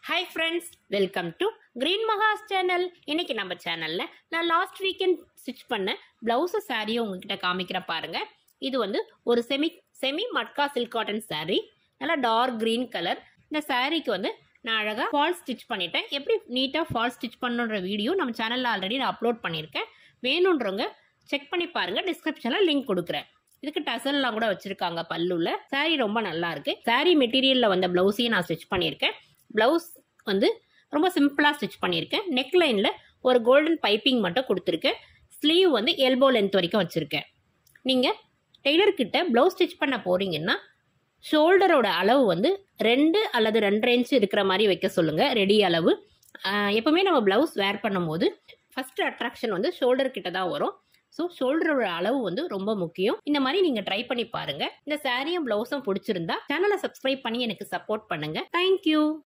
hi friends welcome to green மகாஸ் channel இன்னைக்கு நம்ம சேனலில் நான் லாஸ்ட் வீக்கெண்ட் ஸ்டிச் பண்ண ப்ளவுஸு சாரியை உங்ககிட்ட காமிக்கிற பாருங்க இது வந்து ஒரு செமி செமி மட்கா சில்க் காட்டன் saree நல்லா டார்க் க்ரீன் கலர் இந்த சாரீக்கு வந்து நான் அழகாக ஃபால் ஸ்டிச் பண்ணிட்டேன் எப்படி நீட்டாக ஃபால் ஸ்டிச் பண்ணுன்ற வீடியோ நம்ம சேனலில் ஆல்ரெடி நான் அப்லோட் பண்ணியிருக்கேன் வேணுன்றவங்க செக் பண்ணி பாருங்கள் டிஸ்கிரிப்ஷனில் லிங்க் கொடுக்குறேன் இதுக்கு டசல்லாம் கூட வச்சிருக்காங்க பல்லுல saree ரொம்ப நல்லா இருக்கு saree மெட்டீரியல்ல வந்த பிளவுஸையும் நான் ஸ்டிச் பண்ணியிருக்கேன் பிளவுஸ் வந்து ரொம்ப சிம்பிளாக ஸ்டிச் பண்ணியிருக்கேன் நெக் லைனில் ஒரு கோல்டன் பைப்பிங் மட்டும் கொடுத்துருக்கேன் ஸ்லீவ் வந்து எல்போ லென்த் வரைக்கும் வச்சுருக்கேன் நீங்கள் டெய்லர்கிட்ட ப்ளவுஸ் ஸ்டிச் பண்ண போகிறீங்கன்னா ஷோல்டரோட அளவு வந்து ரெண்டு அல்லது ரெண்டரை இன்ச் இருக்கிற மாதிரி வைக்க சொல்லுங்கள் ரெடி அளவு ஆஹ் எப்பவுமே நம்ம ப்ளவுஸ் வேர் பண்ணும்போது ஃபஸ்ட்டு அட்ராக்ஷன் வந்து ஷோல்டர் கிட்ட தான் வரும் ஸோ ஷோல்டரோட அளவு வந்து ரொம்ப முக்கியம் இந்த மாதிரி நீங்கள் ட்ரை பண்ணி பாருங்கள் இந்த சாரியும் ப்ளவுஸும் பிடிச்சிருந்தா சேனலை சப்ஸ்கிரைப் பண்ணி எனக்கு சப்போர்ட் பண்ணுங்கள் தேங்க்யூ